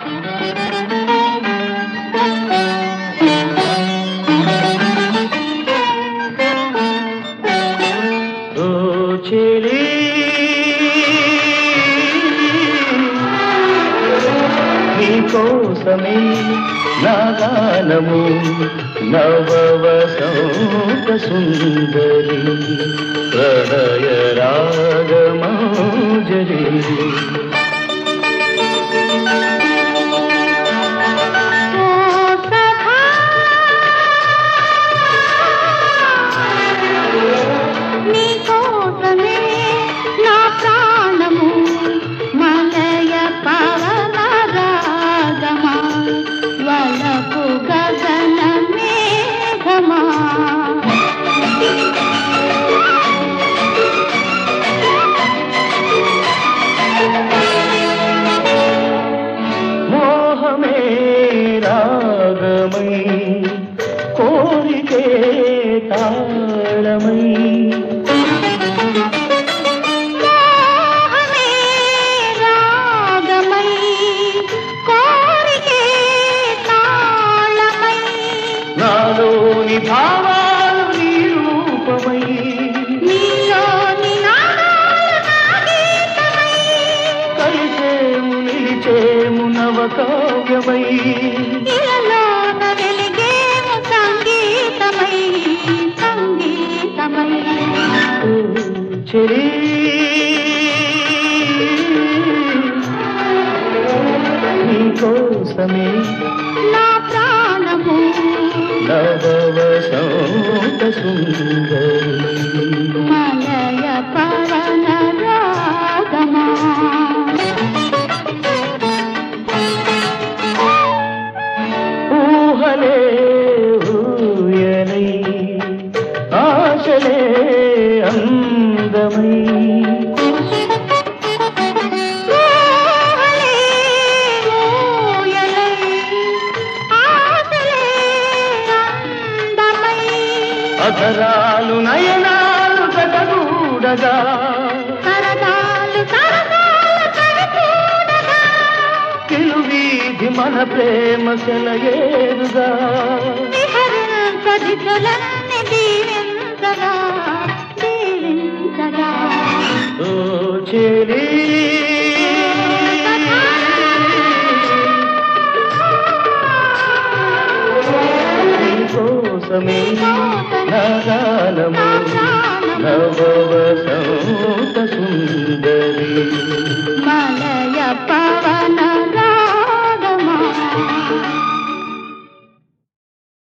ఓ చెలి నీకోసమే నా గానము నవవసంత సుందరి ప్రణయ రాగమాజరి ఓ సఖా నీకోసమే నా ప్రాణము మలయ పవన రాగమా వలపు గగన మేఘమా మోహమే రాగమై కోరికే తాళమై మోహమే రాగమై కోరికే తాళమై నాలోని భావాలు నీ రూపమై నీలోని నాదాలు నా గీతమై కలిసేము నిలిచేము నవకావ్యమై ఇలలోన వెలిగేము సంగీతమై సంగీతమై ఓ చెలి నీకోసమే నా ప్రాణము నవవసంత సుందరి మలయ పవన రాగమా ఊహలే ఊయలై ఆశలే అందమై ఊహలే ఊయలై ఆశలే అందమై అధరాలు నయనాలు జగగూడగా సరదాలు సరదాలు కడచూడగా వీధి మన ప్రేమ సెలయేరుగా విహరించదితులన్నీ దీవించగా దీవించగా ఓ చెలి నీకోసమే నా గానము నవ